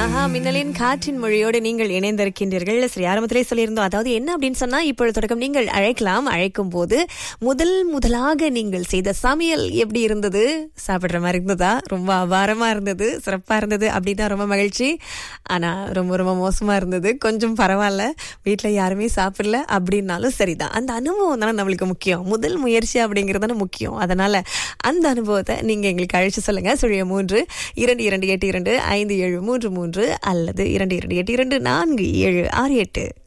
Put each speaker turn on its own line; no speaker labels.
ஆஹா மின்னலின் காற்றின் மொழியோடு நீங்கள் இணைந்திருக்கின்றீர்கள் சரி ஆரம்பத்திலே சொல்லியிருந்தோம் அதாவது என்ன அப்படின்னு சொன்னா இப்பொழுது தொடக்கம் நீங்கள் அழைக்கலாம் அழைக்கும் போது முதல் முதலாக நீங்கள் செய்த சமையல் எப்படி இருந்தது சாப்பிடுற மாதிரி இருந்ததா ரொம்ப அபாரமா இருந்தது சிறப்பா இருந்தது அப்படின்னா ரொம்ப மகிழ்ச்சி ஆனா ரொம்ப ரொம்ப மோசமா இருந்தது கொஞ்சம் பரவாயில்ல வீட்டுல யாருமே சாப்பிடல அப்படின்னாலும் சரிதான் அந்த அனுபவம் தானே நம்மளுக்கு முக்கியம் முதல் முயற்சி அப்படிங்கிறது தானே முக்கியம் அதனால அந்த அனுபவத்தை நீங்க எங்களுக்கு அழைச்சு சொல்லுங்க சுழிய மூன்று இரண்டு இரண்டு எட்டு இரண்டு ஐந்து ஏழு மூன்று மூன்று அல்லது இரண்டு இரண்டு எட்டு இரண்டு நான்கு ஏழு ஆறு எட்டு